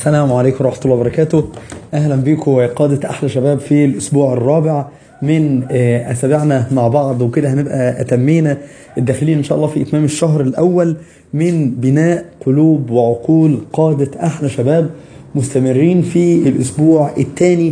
السلام عليكم ورحمة الله وبركاته أهلا بكم يا قادة أحلى شباب في الأسبوع الرابع من آه، أسابيعنا مع بعض وكده هنبقى أتمينا الداخلين إن شاء الله في إتمام الشهر الأول من بناء قلوب وعقول قادة أحلى شباب مستمرين في الأسبوع الثاني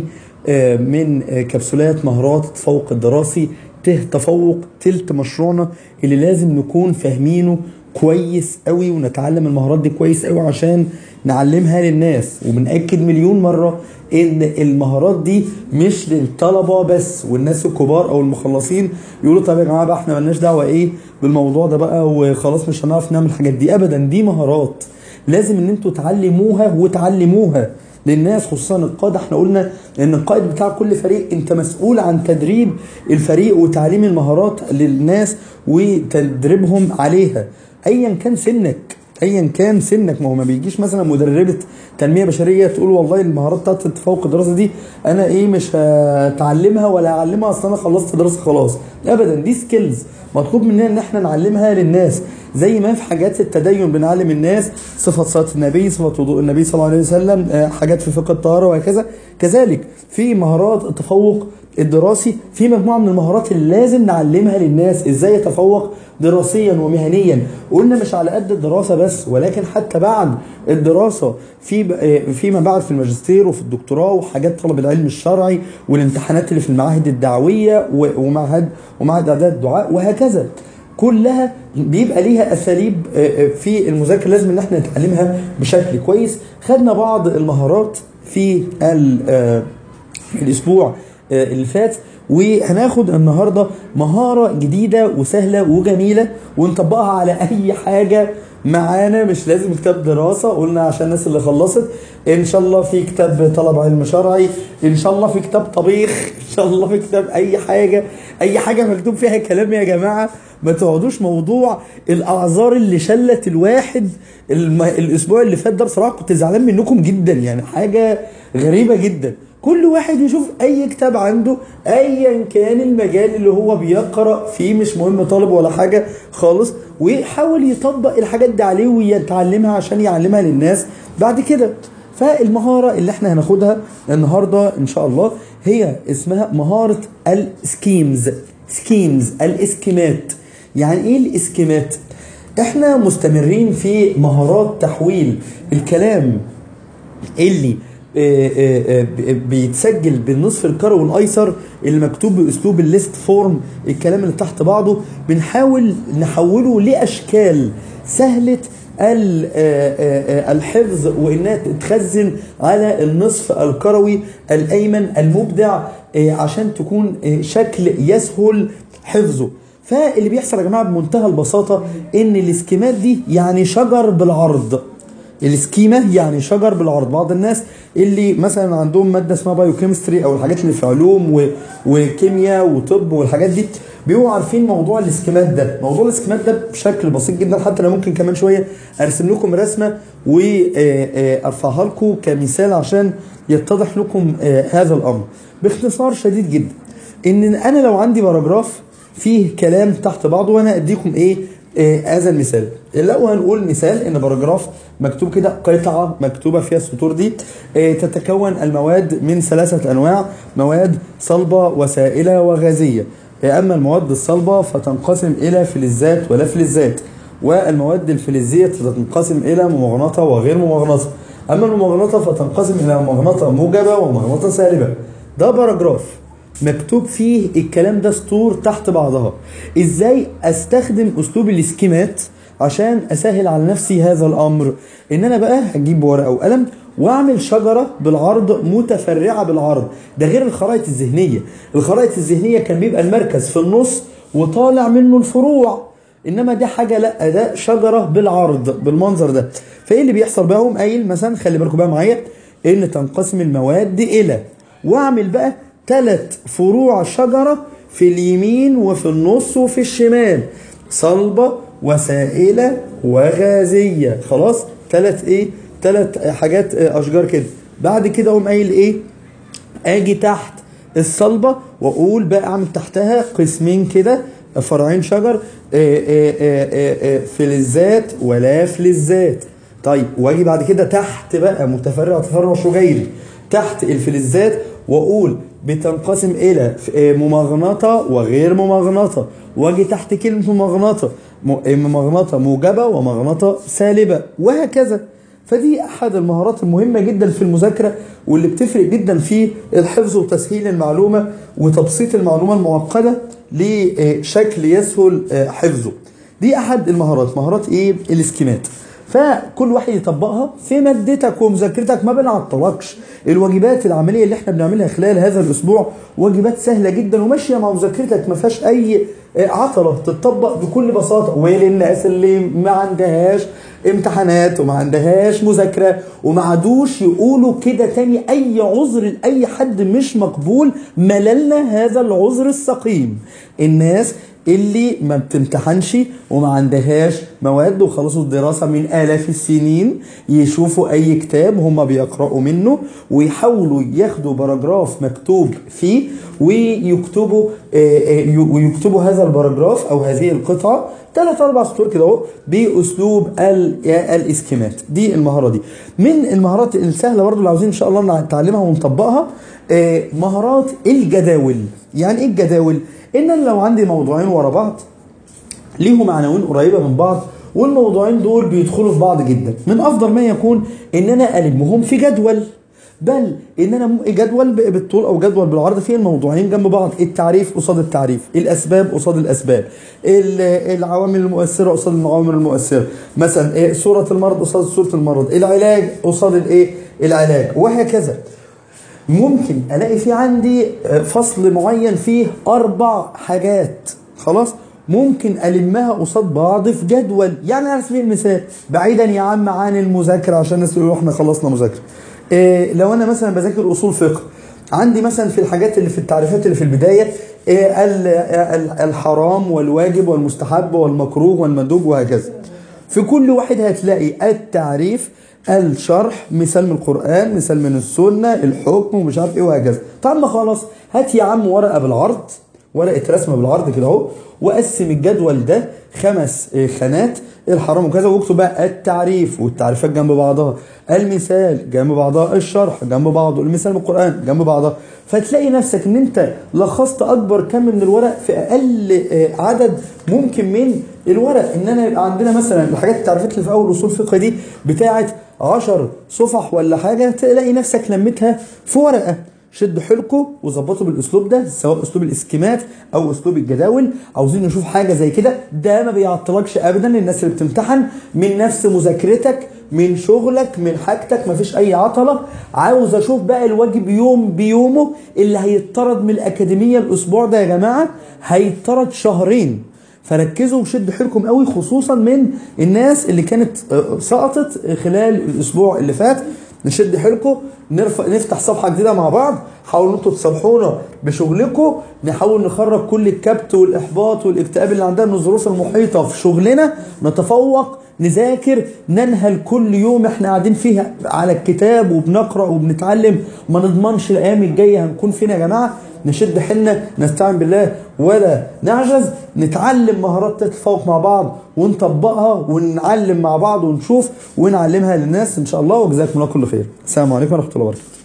من آه، كبسولات مهارات التفوق الدراسي ته تفوق تلت مشروعنا اللي لازم نكون فاهمينه كويس قوي ونتعلم المهارات دي كويس قوي عشان نعلمها للناس وبنأكد مليون مرة ان المهارات دي مش للطلبة بس والناس الكبار او المخلصين يقولوا طب يا جماعة بقى احنا ملناش دعوة ايه بالموضوع ده بقى وخلاص مش هنعرف نعمل الحاجات دي ابدا دي مهارات لازم ان انتوا تعلموها وتعلموها للناس خصوصا القاده احنا قلنا ان القائد بتاع كل فريق انت مسؤول عن تدريب الفريق وتعليم المهارات للناس وتدريبهم عليها ايا كان سنك ايا كان سنك ما هو ما بيجيش مثلا مدربه تنميه بشريه تقول والله المهارات بتاعت التفوق الدراسي دي انا ايه مش هتعلمها ولا هعلمها اصل انا خلصت دراسه خلاص ابدا دي سكيلز مطلوب مننا ان احنا نعلمها للناس زي ما في حاجات التدين بنعلم الناس صفه صلاه النبي صفه وضوء النبي صلى الله عليه وسلم آه، حاجات في فقه الطهاره وهكذا كذلك في مهارات التفوق الدراسي في مجموعه من المهارات اللي لازم نعلمها للناس ازاي يتفوق دراسيا ومهنيا قلنا مش على قد الدراسه بس ولكن حتى بعد الدراسه في آه، فيما بعد في الماجستير وفي الدكتوراه وحاجات طلب العلم الشرعي والامتحانات اللي في المعاهد الدعويه و- ومعهد ومعهد اعداد الدعاء وهكذا كلها بيبقى ليها اساليب آه، آه، في المذاكره لازم ان احنا نتعلمها بشكل كويس خدنا بعض المهارات في ال- آه، الاسبوع آه، اللي فات وهناخد النهارده مهاره جديده وسهله وجميله ونطبقها على اي حاجه معانا مش لازم كتاب دراسه قلنا عشان الناس اللي خلصت ان شاء الله في كتاب طلب علم شرعي ان شاء الله في كتاب طبيخ ان شاء الله في كتاب اي حاجه اي حاجه مكتوب فيها كلام يا جماعه ما تقعدوش موضوع الاعذار اللي شلت الواحد الم... الاسبوع اللي فات ده بصراحه كنت زعلان منكم جدا يعني حاجه غريبه جدا كل واحد يشوف اي كتاب عنده ايا كان المجال اللي هو بيقرا فيه مش مهم طالب ولا حاجه خالص ويحاول يطبق الحاجات دي عليه ويتعلمها عشان يعلمها للناس بعد كده فالمهاره اللي احنا هناخدها النهارده ان شاء الله هي اسمها مهاره السكيمز سكيمز الاسكيمات يعني ايه الاسكيمات احنا مستمرين في مهارات تحويل الكلام اللي آه، آه، آه، بيتسجل بالنصف الكروي والايسر اللي مكتوب باسلوب الليست فورم الكلام اللي تحت بعضه بنحاول نحوله لاشكال سهله ال- آه، آه، آه، الحفظ وانها تتخزن على النصف الكروي الايمن المبدع آه، عشان تكون آه، شكل يسهل حفظه فاللي بيحصل يا جماعه بمنتهى البساطه ان الاسكيمات دي يعني شجر بالعرض السكيمة يعني شجر بالعرض بعض الناس اللي مثلا عندهم مادة اسمها بايوكيمستري او الحاجات اللي في علوم و... وكيمياء وطب والحاجات دي بيبقوا عارفين موضوع الاسكيمات ده موضوع الاسكيمات ده بشكل بسيط جدا حتى انا ممكن كمان شوية ارسم لكم رسمة وارفعها لكم كمثال عشان يتضح لكم آه، هذا الامر باختصار شديد جدا ان انا لو عندي باراجراف فيه كلام تحت بعضه وانا اديكم ايه آه، هذا المثال لو هنقول مثال ان باراجراف مكتوب كده قطعه مكتوبه فيها السطور دي آه، تتكون المواد من ثلاثه انواع مواد صلبه وسائله وغازيه آه، اما المواد الصلبه فتنقسم الى فلزات ولا فلزات والمواد الفلزيه تنقسم الى ممغنطه وغير ممغنطه اما الممغنطه فتنقسم الى ممغنطه موجبه وممغنطه سالبه ده باراجراف مكتوب فيه الكلام ده سطور تحت بعضها ازاي استخدم اسلوب الاسكيمات عشان اسهل على نفسي هذا الامر ان انا بقى هجيب ورقه وقلم واعمل شجره بالعرض متفرعه بالعرض ده غير الخرائط الذهنيه الخرائط الذهنيه كان بيبقى المركز في النص وطالع منه الفروع انما دي حاجه لا ده شجره بالعرض بالمنظر ده فايه اللي بيحصل بقى اقوم قايل مثلا خلي بالكم بقى معايا ان تنقسم المواد الى واعمل بقى ثلاث فروع شجره في اليمين وفي النص وفي الشمال صلبه وسائله وغازيه خلاص ثلاث ايه ثلاث حاجات آه، اشجار كده بعد كده اقوم قايل ايه اجي تحت الصلبه واقول بقى اعمل تحتها قسمين كده فرعين شجر آه، آه، آه، آه، آه، فلزات ولا فلزات طيب واجي بعد كده تحت بقى متفرع تفرع شجيري تحت الفلزات واقول بتنقسم الى ممغنطه وغير ممغنطه واجي تحت كلمه ممغنطه ممغنطه موجبه ومغنطه سالبه وهكذا فدي احد المهارات المهمه جدا في المذاكره واللي بتفرق جدا في الحفظ وتسهيل المعلومه وتبسيط المعلومه المعقده لشكل يسهل حفظه دي احد المهارات مهارات ايه الاسكيمات فكل واحد يطبقها في مادتك ومذاكرتك ما بنعطلكش الواجبات العمليه اللي احنا بنعملها خلال هذا الاسبوع واجبات سهله جدا وماشيه مع مذاكرتك ما فيهاش اي عطله تتطبق بكل بساطه وللناس اللي ما عندهاش امتحانات وما عندهاش مذاكره وما عادوش يقولوا كده تاني اي عذر لاي حد مش مقبول مللنا هذا العذر السقيم الناس اللي ما بتمتحنش وما عندهاش مواد وخلصوا الدراسة من آلاف السنين يشوفوا أي كتاب هم بيقرأوا منه ويحاولوا ياخدوا باراجراف مكتوب فيه ويكتبوا ويكتبوا هذا الباراجراف أو هذه القطعة ثلاث أربع سطور كده أهو بأسلوب الإسكيمات دي المهارة دي من المهارات السهلة برضو اللي عاوزين إن شاء الله نتعلمها ونطبقها مهارات الجداول يعني إيه الجداول؟ ان انا لو عندي موضوعين ورا بعض ليهم عناوين قريبه من بعض والموضوعين دول بيدخلوا في بعض جدا من افضل ما يكون ان انا المهم في جدول بل ان انا جدول بالطول او جدول بالعرض فيه الموضوعين جنب بعض التعريف قصاد التعريف الاسباب قصاد الاسباب العوامل المؤثره قصاد العوامل المؤثره مثلا صوره المرض قصاد صوره المرض العلاج قصاد الايه العلاج وهكذا ممكن الاقي في عندي فصل معين فيه اربع حاجات خلاص ممكن المها قصاد بعض في جدول يعني على سبيل المثال بعيدا يا عم عن المذاكره عشان الناس يقولوا احنا خلصنا مذاكره إيه لو انا مثلا بذاكر اصول فقه عندي مثلا في الحاجات اللي في التعريفات اللي في البدايه إيه الحرام والواجب والمستحب والمكروه والمندوب وهكذا في كل واحد هتلاقي التعريف الشرح مثال من القرآن مثال من السنة الحكم ومش عارف ايه وهكذا طب ما خلاص هات يا عم ورقة بالعرض ورقة رسمة بالعرض كده اهو وقسم الجدول ده خمس خانات الحرام وكذا واكتب بقى التعريف والتعريفات جنب بعضها المثال جنب بعضها الشرح جنب بعضه المثال من القرآن جنب بعضها فتلاقي نفسك ان انت لخصت اكبر كم من الورق في اقل عدد ممكن من الورق ان انا يبقى عندنا مثلا الحاجات التعريفات اللي في اول اصول فقه دي بتاعه 10 صفح ولا حاجه تلاقي نفسك لميتها في ورقه شدوا حيلكم وظبطوا بالاسلوب ده سواء اسلوب الاسكيمات او اسلوب الجداول عاوزين نشوف حاجه زي كده ده ما بيعطلكش ابدا للناس اللي بتمتحن من نفس مذاكرتك من شغلك من حاجتك مفيش اي عطله عاوز اشوف بقى الواجب يوم بيومه اللي هيطرد من الاكاديميه الاسبوع ده يا جماعه هيطرد شهرين فركزوا وشدوا حيلكم قوي خصوصا من الناس اللي كانت سقطت خلال الاسبوع اللي فات نشد حيلكم نرفع نفتح صفحه جديده مع بعض حاولوا انتوا تصالحونا بشغلكم نحاول نخرج كل الكبت والاحباط والاكتئاب اللي عندنا من الظروف المحيطه في شغلنا نتفوق نذاكر ننهل كل يوم احنا قاعدين فيها على الكتاب وبنقرا وبنتعلم ما نضمنش الايام الجايه هنكون فين يا جماعه نشد حيلنا نستعين بالله ولا نعجز نتعلم مهارات التفوق مع بعض ونطبقها ونعلم مع بعض ونشوف ونعلمها للناس ان شاء الله وجزاكم الله كل خير السلام عليكم ورحمه الله وبركاته